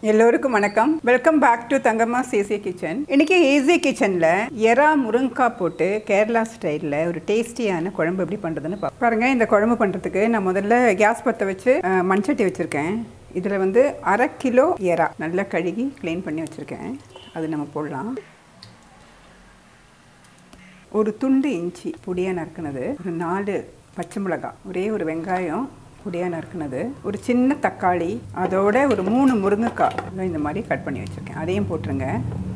எல்லோருக்கும் வணக்கம் welcome back to Thangamma CC kitchen இன்னைக்கு ஈஸி கிச்சனில் எறா முருங்கக்காய் போட்டு கேரளா ஸ்டைலில் ஒரு டேஸ்டியான குழம்பு எப்படி பண்ணுறதுன்னு பா பாருங்க இந்த குழம்பு பண்ணுறதுக்கு நான் முதல்ல கேஸ் பற்ற வச்சு அஹ், மண்சட்டி வச்சுருக்கேன் இதில் வந்து அரை கிலோ எறா நல்லா கழுகி க்ளீன் பண்ணி வச்சுருக்கேன் அது நம்ம போடலாம் ஒரு துண்டு இஞ்சி பொடியாக நறுக்குனது ஒரு நாலு பச்சை மிளகாய் ஒரே ஒரு வெங்காயம் பொடியாக நறுக்குனது ஒரு சின்ன தக்காளி அதோட ஒரு மூணு முருங்கைக்காய் இதோ இந்த மாதிரி கட் பண்ணி வச்சுருக்கேன் அதையும் போட்டுருங்க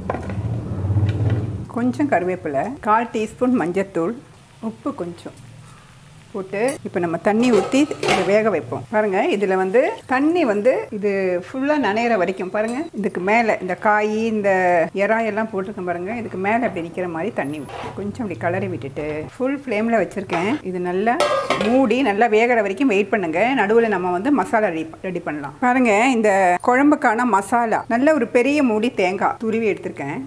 கொஞ்சம் கருவேப்பிலை கால் டீஸ்பூன் மஞ்சத்தூள் உப்பு கொஞ்சம் போட்டு இப்போ நம்ம தண்ணி ஊற்றி இதை வேக வைப்போம் பாருங்க இதில் வந்து தண்ணி வந்து இது ஃபுல்லாக நனையிற வரைக்கும் பாருங்க இதுக்கு மேலே இந்த காய் இந்த எறாய் எல்லாம் போட்டிருக்கேன் பாருங்க இதுக்கு மேலே அப்படி நிற்கிற மாதிரி தண்ணி ஊத்து. கொஞ்சம் அப்படி கலரி விட்டுட்டு ஃபுல் ஃப்ளேமில் வச்சுருக்கேன் இது நல்லா மூடி நல்லா வேகிற வரைக்கும் வெயிட் பண்ணுங்க நடுவில் நம்ம வந்து மசாலா ரெடி ரெடி பண்ணலாம் பாருங்க இந்த குழம்புக்கான மசாலா நல்ல ஒரு பெரிய மூடி தேங்காய் துருவி எடுத்திருக்கேன்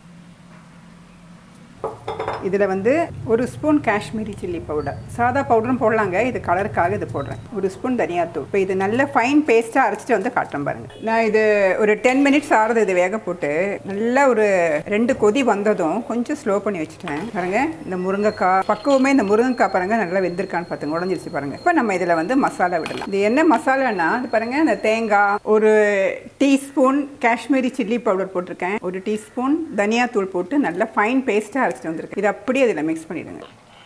இதில் வந்து ஒரு ஸ்பூன் காஷ்மீரி சில்லி பவுடர் சாதா பவுடரும் போடலாங்க இது கலருக்காக இது போடுறேன் ஒரு ஸ்பூன் தனியாத்தூள் இப்போ இது நல்ல ஃபைன் பேஸ்ட்டாக அரைச்சிட்டு வந்து காட்டுறேன் பாருங்க நான் இது ஒரு டென் மினிட்ஸ் ஆறுது இது வேக போட்டு நல்லா ஒரு ரெண்டு கொதி வந்ததும் கொஞ்சம் ஸ்லோ பண்ணி வச்சுட்டேன் பாருங்க இந்த முருங்கைக்காய் பக்குவமே இந்த முருங்கைக்காய் பாருங்க நல்லா வெந்திருக்கான்னு பார்த்துங்க உடஞ்சிருச்சு பாருங்க இப்போ நம்ம இதில் வந்து மசாலா விடலாம் இது என்ன மசாலானா இது பாருங்க இந்த தேங்காய் ஒரு டீஸ்பூன் காஷ்மீரி சில்லி பவுடர் போட்டிருக்கேன் ஒரு டீஸ்பூன் தனியாத்தூள் போட்டு நல்லா ஃபைன் பேஸ்ட்டாக அரைச்சிட்டு வந்திருக்கேன் இது அப்படியே இதில் மிக்ஸ் பண்ணிடுங்க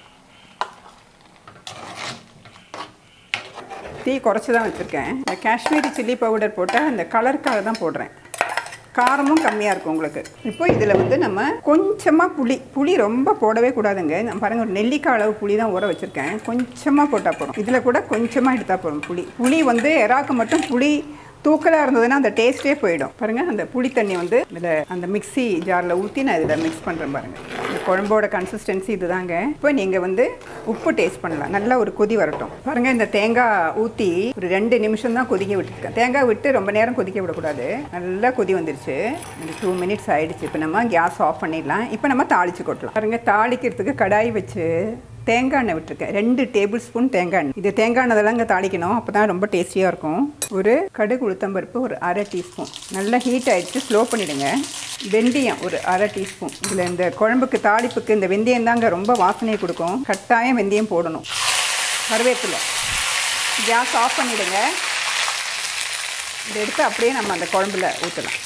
டீ குறைச்சி தான் வச்சுருக்கேன் இந்த காஷ்மீரி சில்லி பவுடர் போட்டால் அந்த கலருக்காக தான் போடுறேன் காரமும் கம்மியாக இருக்கும் உங்களுக்கு இப்போ இதில் வந்து நம்ம கொஞ்சமாக புளி புளி ரொம்ப போடவே கூடாதுங்க நான் பாருங்கள் ஒரு நெல்லிக்காய் அளவு புளி தான் ஊற வச்சுருக்கேன் கொஞ்சமாக போட்டால் போதும் இதில் கூட கொஞ்சமாக எடுத்தால் போதும் புளி புளி வந்து எறாக்கு மட்டும் புளி தூக்கலாக இருந்ததுன்னா அந்த டேஸ்ட்டே போயிடும் பாருங்கள் அந்த புளி தண்ணி வந்து இதில் அந்த மிக்ஸி ஜாரில் ஊற்றி நான் இதில் மிக்ஸ் பண்ணுறேன் பாருங்கள் இந்த குழம்போட கன்சிஸ்டன்சி இதுதாங்க இப்போ நீங்கள் வந்து உப்பு டேஸ்ட் பண்ணலாம் நல்லா ஒரு கொதி வரட்டும் பாருங்கள் இந்த தேங்காய் ஊற்றி ஒரு ரெண்டு நிமிஷம் தான் கொதிக்க விட்டுருக்கேன் தேங்காய் விட்டு ரொம்ப நேரம் கொதிக்க விடக்கூடாது நல்லா கொதி வந்துருச்சு ஒரு டூ மினிட்ஸ் ஆயிடுச்சு இப்போ நம்ம கேஸ் ஆஃப் பண்ணிடலாம் இப்போ நம்ம தாளிச்சு கொட்டலாம் பாருங்கள் தாளிக்கிறதுக்கு கடாய் வச்சு தேங்காய் எண்ணெய் விட்டுருக்கேன் ரெண்டு டேபிள் ஸ்பூன் தேங்காய் எண்ணெய் இது தேங்காய் எண்ணெய் இங்கே தாளிக்கணும் அப்போ தான் ரொம்ப டேஸ்டியாக இருக்கும் ஒரு கடுகு உளுத்தம்பருப்பு ஒரு அரை டீஸ்பூன் நல்லா ஹீட் ஆகிடுச்சு ஸ்லோ பண்ணிவிடுங்க வெந்தயம் ஒரு அரை டீஸ்பூன் இதில் இந்த குழம்புக்கு தாளிப்புக்கு இந்த வெந்தயம் தாங்க ரொம்ப வாசனையை கொடுக்கும் கட்டாயம் வெந்தயம் போடணும் கருவேப்பிலை கேஸ் ஆஃப் பண்ணிவிடுங்க இதை எடுத்து அப்படியே நம்ம அந்த குழம்புல ஊற்றலாம்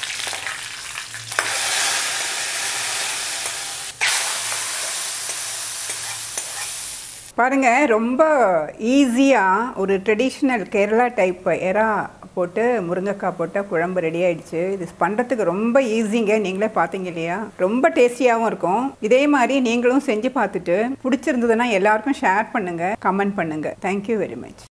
பாருங்க ரொம்ப ஈஸியாக ஒரு ட்ரெடிஷ்னல் கேரளா டைப் எறா போட்டு முருங்கைக்காய் போட்ட குழம்பு ரெடி ஆயிடுச்சு இது பண்ணுறதுக்கு ரொம்ப ஈஸிங்க நீங்களே பார்த்தீங்க இல்லையா ரொம்ப டேஸ்டியாகவும் இருக்கும் இதே மாதிரி நீங்களும் செஞ்சு பார்த்துட்டு பிடிச்சிருந்ததுன்னா எல்லாருக்கும் ஷேர் பண்ணுங்கள் கமெண்ட் பண்ணுங்கள் தேங்க்யூ வெரி மச்